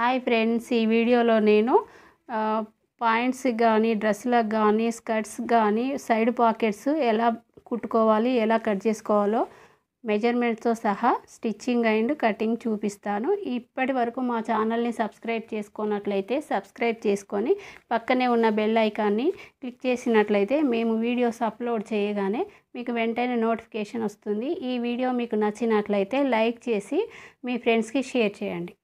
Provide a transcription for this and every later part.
hi friends ఈ వీడియోలో నేను పాయింట్స్ కానీ డ్రెస్సులకు కానీ స్కర్ట్స్ కానీ సైడ్ పాకెట్స్ ఎలా కుట్టుకోవాలి ఎలా కట్ చేసుకోవాలో మెజర్మెంట్తో సహా స్టిచ్చింగ్ అండ్ కటింగ్ చూపిస్తాను ఇప్పటి వరకు మా ఛానల్ని సబ్స్క్రైబ్ చేసుకున్నట్లయితే సబ్స్క్రైబ్ చేసుకొని పక్కనే ఉన్న బెల్ ఐకాన్ని క్లిక్ చేసినట్లయితే మేము వీడియోస్ అప్లోడ్ చేయగానే మీకు వెంటనే నోటిఫికేషన్ వస్తుంది ఈ వీడియో మీకు నచ్చినట్లయితే లైక్ చేసి మీ ఫ్రెండ్స్కి షేర్ చేయండి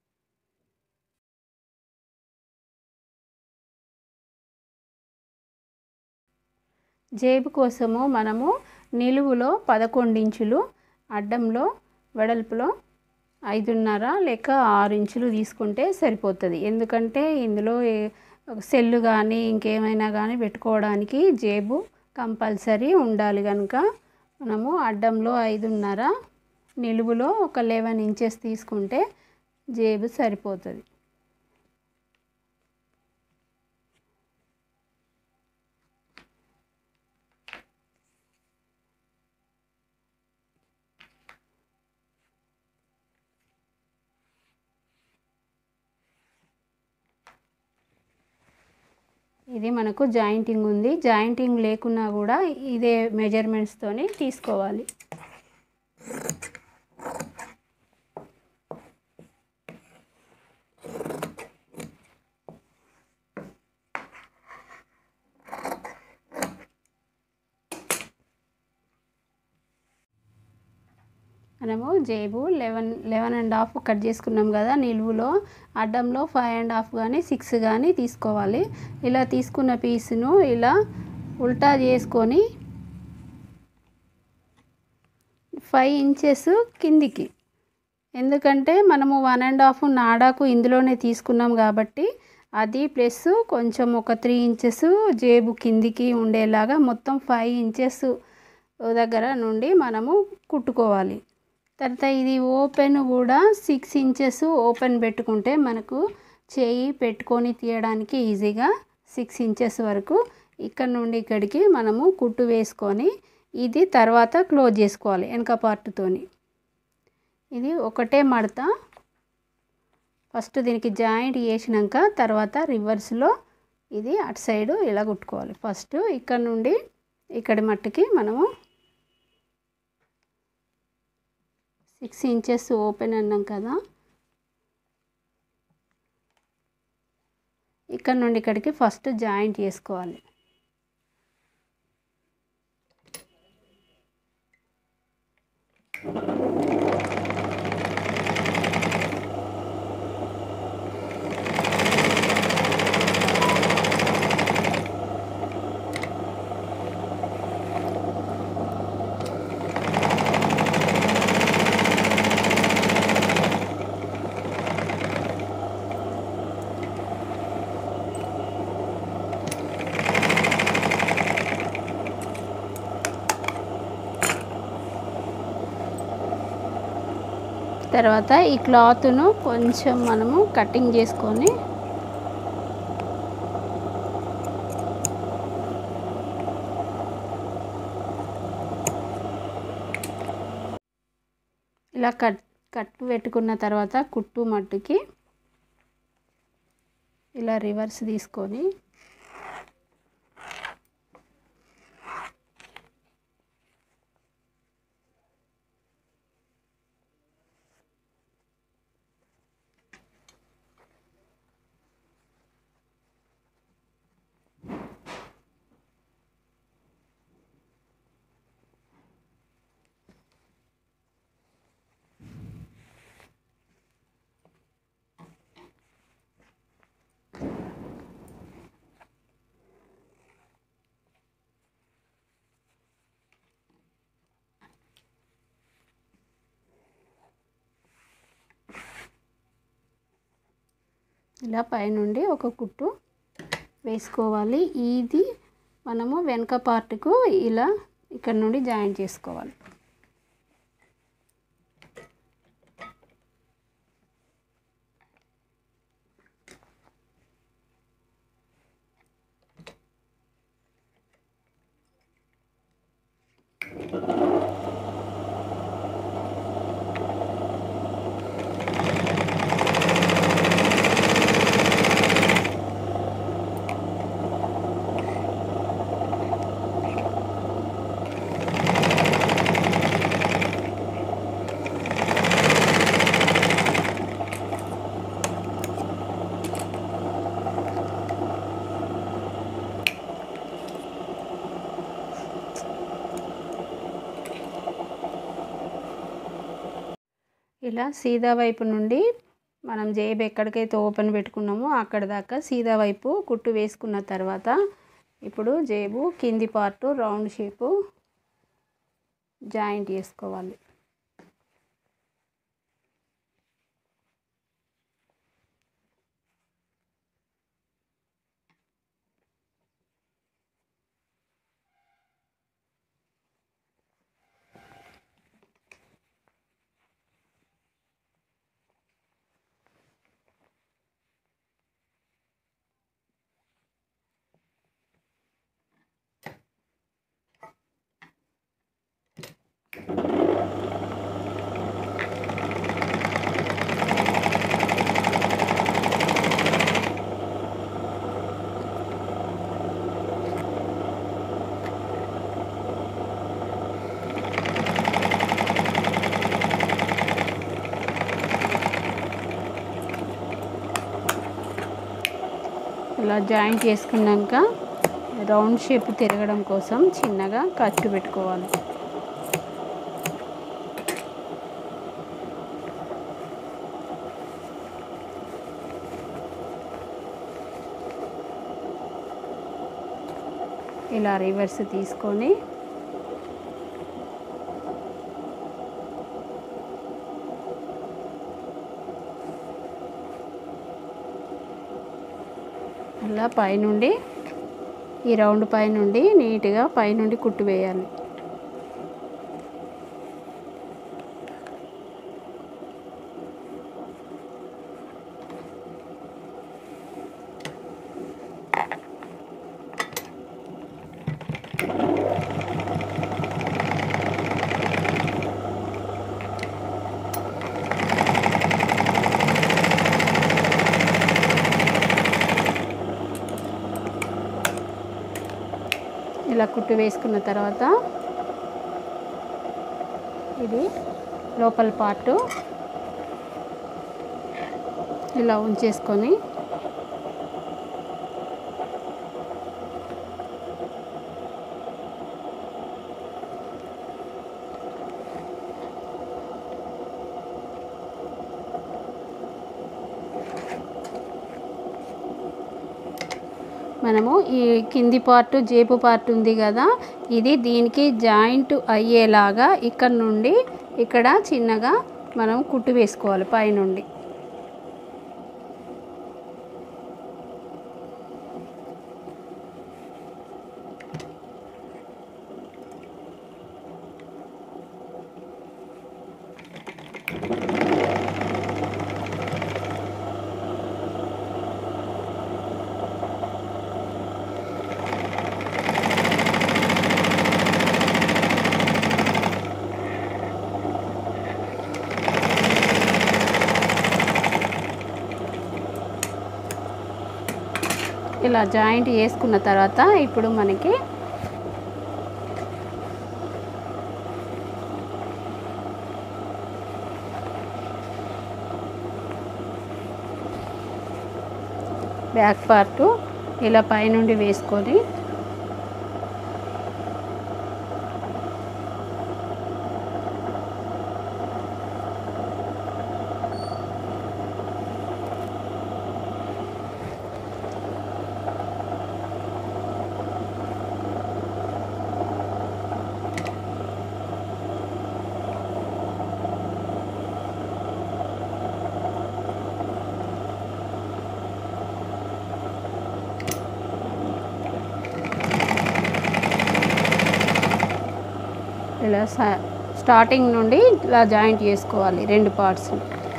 జేబు కోసము మనము నిలువులో పదకొండు ఇంచులు అడ్డంలో వెడల్పులో ఐదున్నర లేక ఆరు ఇంచులు తీసుకుంటే సరిపోతుంది ఎందుకంటే ఇందులో సెల్లు కానీ ఇంకేమైనా కానీ పెట్టుకోవడానికి జేబు కంపల్సరీ ఉండాలి కనుక మనము అడ్డంలో ఐదున్నర నిలువులో ఒక లెవెన్ ఇంచెస్ తీసుకుంటే జేబు సరిపోతుంది ఇది మనకు జాయింటింగ్ ఉంది జాయింటింగ్ లేకున్నా కూడా ఇదే మెజర్మెంట్స్తోని తీసుకోవాలి మనము జేబు eleven eleven and half cut చేసుకున్నాం కదా నిలువులో అడ్డంలో ఫైవ్ అండ్ హాఫ్ కానీ సిక్స్ కానీ తీసుకోవాలి ఇలా తీసుకున్న పీస్ను ఇలా ఉల్టా చేసుకొని ఫైవ్ ఇంచెస్ కిందికి ఎందుకంటే మనము వన్ అండ్ హాఫ్ నాడాకు ఇందులోనే తీసుకున్నాం కాబట్టి అది ప్లస్ కొంచెం ఒక త్రీ ఇంచెస్ జేబు కిందికి ఉండేలాగా మొత్తం ఫైవ్ ఇంచెస్ దగ్గర నుండి మనము కుట్టుకోవాలి తర్వాత ఇది ఓపెన్ కూడా సిక్స్ ఇంచెస్ ఓపెన్ పెట్టుకుంటే మనకు చేయి పెట్టుకొని తీయడానికి ఈజీగా సిక్స్ ఇంచెస్ వరకు ఇక్కడ నుండి ఇక్కడికి మనము కుట్టు వేసుకొని ఇది తర్వాత క్లోజ్ చేసుకోవాలి వెనక పార్ట్తోని ఇది ఒకటే మడత ఫస్ట్ దీనికి జాయింట్ వేసినాక తర్వాత రివర్స్లో ఇది అటు సైడు ఇలా కుట్టుకోవాలి ఫస్ట్ ఇక్కడ నుండి ఇక్కడి మట్టుకి మనము సిక్స్ ఇంచెస్ ఓపెన్ అన్నాం కదా ఇక్కడ నుండి ఇక్కడికి ఫస్ట్ జాయింట్ చేసుకోవాలి తర్వాత ఈ క్లాత్ను కొంచెం మనము కటింగ్ చేసుకొని ఇలా కట్ కట్టు పెట్టుకున్న తర్వాత కుట్టు మట్టుకి ఇలా రివర్స్ తీసుకొని ఇలా పైనుండి ఒక కుట్టు వేసుకోవాలి ఇది మనము వెనక పార్ట్కు ఇలా ఇక్కడ నుండి జాయిన్ చేసుకోవాలి ఇలా సీదా వైపు నుండి మనం జేబు ఎక్కడికైతే ఓపెన్ పెట్టుకున్నామో అక్కడ దాకా సీదా వైపు కుట్టు వేసుకున్న తర్వాత ఇప్పుడు జేబు కింది పార్ట్ రౌండ్ షేపు జాయింట్ చేసుకోవాలి ఇలా జాయింట్ చేసుకున్నాక రౌండ్ షేప్ తిరగడం కోసం చిన్నగా ఖర్చు పెట్టుకోవాలి ఇలా రివర్స్ తీసుకొని అలా పైనుండి ఈ రౌండ్ పైనుండి నీట్గా పైనుండి కుట్టు వేయాలి ఇలా కుట్టు వేసుకున్న తర్వాత ఇది లోపల పార్టు ఇలా ఉంచేసుకొని మనము ఈ కింది పార్ట్ జేబు పార్ట్ ఉంది కదా ఇది దీనికి జాయింట్ అయ్యేలాగా ఇక్కడ నుండి ఇక్కడ చిన్నగా మనం కుట్టు వేసుకోవాలి పైనుండి ఇలా జాయింట్ చేసుకున్న తర్వాత ఇప్పుడు మనకి బ్యాక్ పార్ట్ ఇలా పైనుండి వేసుకొని ఇలా స- స్టార్టింగ్ నుండి ఇలా జాయింట్ చేసుకోవాలి రెండు పార్ట్స్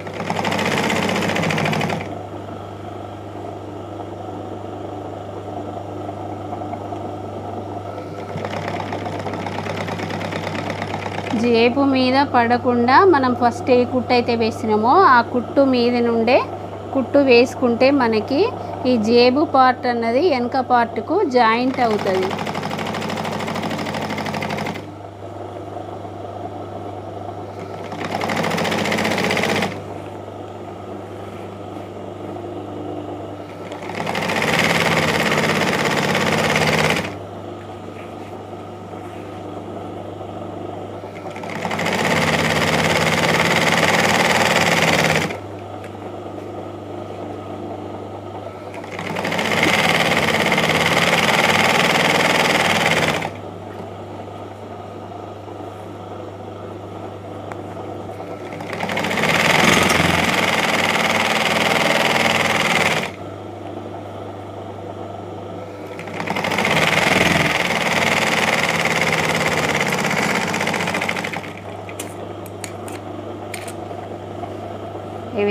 జేబు మీద పడకుండా మనం ఫస్ట్ ఏ కుట్టు అయితే వేసినామో ఆ కుట్టు మీద నుండే కుట్టు వేసుకుంటే మనకి ఈ జేబు పార్ట్ అన్నది వెనక పార్ట్కు జాయింట్ అవుతుంది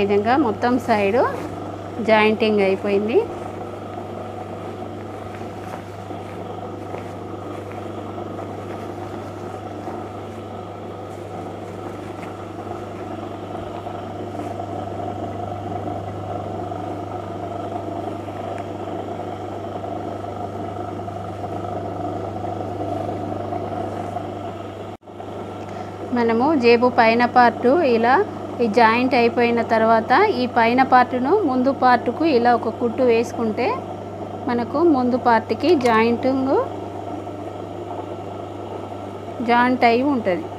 విధంగా మొత్తం సైడు జాయింటింగ్ అయిపోయింది మనము జేబు పైన పార్టు ఇలా ఈ జాయింట్ అయిపోయిన తర్వాత ఈ పైన పార్టును ముందు పార్టుకు ఇలా ఒక కుట్టు వేసుకుంటే మనకు ముందు పార్ట్కి జాయింటింగ్ జాయింట్ అయి ఉంటుంది